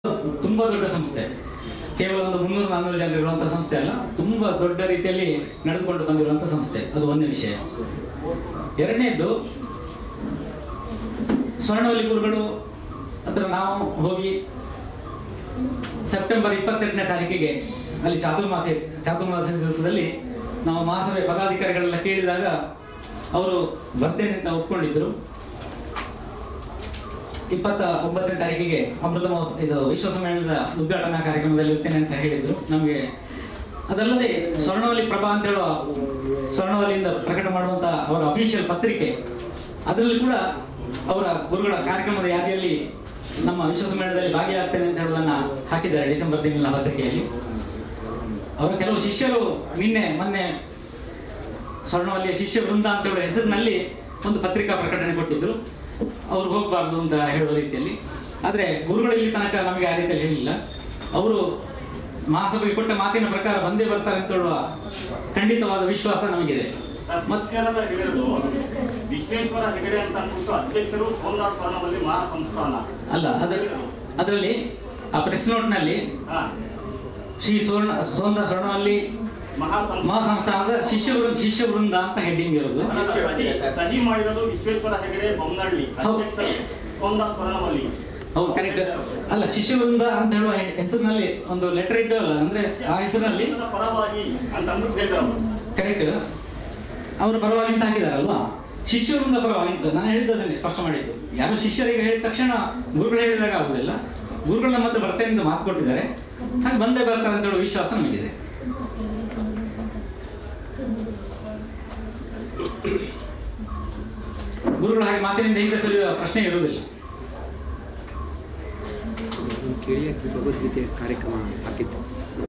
ತುಂಬಾ ದೊಡ್ಡ ಸಂಸ್ಥೆ ಕೇವಲ ಒಂದು ಮುನ್ನೂರು ನಾನ್ನೂರು ಜನ ಇರುವಂತಹ ಸಂಸ್ಥೆ ಅಲ್ಲ ತುಂಬಾ ದೊಡ್ಡ ರೀತಿಯಲ್ಲಿ ನಡೆದುಕೊಂಡು ಬಂದಿರುವಂತಹ ಸಂಸ್ಥೆ ಅದು ಒಂದೇ ವಿಷಯ ಎರಡನೇದ್ದು ಸ್ವರ್ಣವಲ್ಲಿ ಗುರುಗಳು ಹತ್ರ ನಾವು ಹೋಗಿ ಸೆಪ್ಟೆಂಬರ್ ಇಪ್ಪತ್ತೆಂಟನೇ ತಾರೀಕಿಗೆ ಅಲ್ಲಿ ಚಾತುರ್ಮಾಸ ಚಾತುರ್ಮಾಸ ದಿವಸದಲ್ಲಿ ನಾವು ಮಹಾಸಭೆ ಪದಾಧಿಕಾರಿಗಳೆಲ್ಲ ಕೇಳಿದಾಗ ಅವರು ಬರ್ತೇನೆ ಅಂತ ಒಪ್ಕೊಂಡಿದ್ರು ಇಪ್ಪತ್ತ ಒಂಬತ್ತನೇ ತಾರೀಕಿಗೆ ಅಮೃತ ಮಹೋತ್ಸವ ಇದು ವಿಶ್ವ ಸಮ್ಮೇಳನದ ಉದ್ಘಾಟನಾ ಕಾರ್ಯಕ್ರಮದಲ್ಲಿ ಇರ್ತೇನೆ ಅಂತ ಹೇಳಿದ್ರು ನಮಗೆ ಅದಲ್ಲದೆ ಸ್ವರ್ಣವಲ್ಲಿ ಪ್ರಭಾ ಅಂತ ಹೇಳುವ ಸ್ವರ್ಣವಲ್ಲಿಯಿಂದ ಪ್ರಕಟ ಮಾಡುವಂತ ಅವರ ಅಫಿಷಿಯಲ್ ಪತ್ರಿಕೆ ಅದರಲ್ಲಿ ಕೂಡ ಅವರ ಗುರುಗಳ ಕಾರ್ಯಕ್ರಮದ ಯಾದಿಯಲ್ಲಿ ನಮ್ಮ ವಿಶ್ವ ಸಮ್ಮೇಳನದಲ್ಲಿ ಭಾಗಿಯಾಗ್ತೇನೆ ಅಂತ ಹೇಳೋದನ್ನ ಹಾಕಿದ್ದಾರೆ ಡಿಸೆಂಬರ್ ತಿಂಗಳಿನ ಪತ್ರಿಕೆಯಲ್ಲಿ ಅವರ ಕೆಲವು ಶಿಷ್ಯರು ನಿನ್ನೆ ಮೊನ್ನೆ ಸ್ವರ್ಣವಲ್ಲಿಯ ಶಿಷ್ಯ ವೃಂದ ಅಂತ ಹೇಳುವ ಹೆಸರಿನಲ್ಲಿ ಒಂದು ಪತ್ರಿಕಾ ಪ್ರಕಟಣೆ ಕೊಟ್ಟಿದ್ರು ಅವ್ರು ಹೋಗಬಾರ್ದು ಅಂತ ಹೇಳುವ ರೀತಿಯಲ್ಲಿ ಆದರೆ ಗುರುಗಳು ಇಲ್ಲಿ ತನಕ ನಮಗೆ ಆ ರೀತಿಯಲ್ಲಿ ಹೇಳಿಲ್ಲ ಅವರು ಮಹಾಸಭೆಗೆ ಕೊಟ್ಟ ಮಾತಿನ ಪ್ರಕಾರ ಬಂದೇ ಬರ್ತಾರೆ ಅಂತ ಹೇಳುವ ಖಂಡಿತವಾದ ವಿಶ್ವಾಸ ನಮಗಿದೆ ಮತ್ತೆ ಸತ್ಯರದ ಹಿಡಿದು ವಿಶ್ವೇಶ್ವರ ಹೆಗಡೆ ಅಂತ ಅಂದ್ಬಿಟ್ಟು ಅಧ್ಯಕ್ಷರು ಸೋಮನಾಥ್ ಸ್ವರ್ಣವಲ್ಲಿ ಮಹಾ ಸಂಸ್ಥಾನ ಅಲ್ಲ ಅದರ ಅದರಲ್ಲಿ ಆ ಪ್ರೆಸ್ ನೋಟ್ನಲ್ಲಿ ಹಾ, ಶ್ರೀ ಸುವರ್ಣ ಸೋಂದ ಸ್ವರ್ಣವಲ್ಲಿ ಮಹಾ ಸಂಸ್ಥಾನ ಮಹಾಸಂಸ್ಥಾನದ ಶಿಷ್ಯ ವೃಂದ ಶಿಷ್ಯ ವೃಂದ ಅಂತ ಹೆಡ್ಡಿಂಗ್ ಇರೋದು ಸಹಿ ಸಹಿ ಮಾಡಿರೋದು ವಿಶ್ವೇಶ್ವರ ಹೆಗಡೆ ಬೊಮ್ಮನಹಳ್ಳಿ ಹೌದು. ಅಧ್ಯಕ್ಷರು ಸೋಮನಾಥ್ ಸ್ವರ್ಣವಲ್ಲಿ ಹೌದು ಕರೆಕ್ಟ್ ಅಲ್ಲ ಶಿಷ್ಯ ವೃಂದ ಅಂತ ಹೇಳುವ ಹೆಸರಿನಲ್ಲಿ ಒಂದು ಲೆಟರ್ ಇಟ್ಟವಲ್ಲ ಅಂದ್ರೆ ಆ ಹೆಸರಿನಲ್ಲಿ ಶಿಕ್ಷಣದ ಪರವಾಗಿ ಅಂತ ಅಂದ್ಬಿಟ್ಟು ಹೇಳಿದ್ರು ಅವರು. ಕರೆಕ್ಟ್ ಅವರು ಪರವಾಗಿ ಅಂತ ಹಾಕಿದಾರಲ್ವಾ ಶಿಷ್ಯರಿಂದ ಪರವಾಗಿ ಅಂತ ನಾನು ಹೇಳಿದ್ದದನ್ನೇ ಸ್ಪಷ್ಟ ಮಾಡಿದ್ದು ಯಾರು ಶಿಷ್ಯರಿಗೆ ಹೇಳಿದ ತಕ್ಷಣ ಗುರುಗಳು ಹೇಳಿದಾಗ ಆಗುದಿಲ್ಲ ಗುರುಗಳು ನಮ್ಮ ಹತ್ರ ಬರ್ತೇನೆ ಅಂತ ಮಾತು ಕೊಟ್ಟಿದ್ದಾರೆ ಹಾಗೆ ಬಂದೇ ಬರ್ತಾರೆ ಅಂತ ಹೇಳುವ ವಿಶ್ವಾಸ ನಮಗಿದೆ ಗುರುಗಳು ಹಾಗೆ ಮಾತಿನಿಂದ ಹಿಂದೆ ಸರಿಯುವ ಪ್ರಶ್ನೆ ಇರುವುದಿಲ್ಲ ಕೇಳಿ ಭಗವದ್ಗೀತೆ ಕಾರ್ಯಕ್ರಮ ಹಾಕಿದ್ದು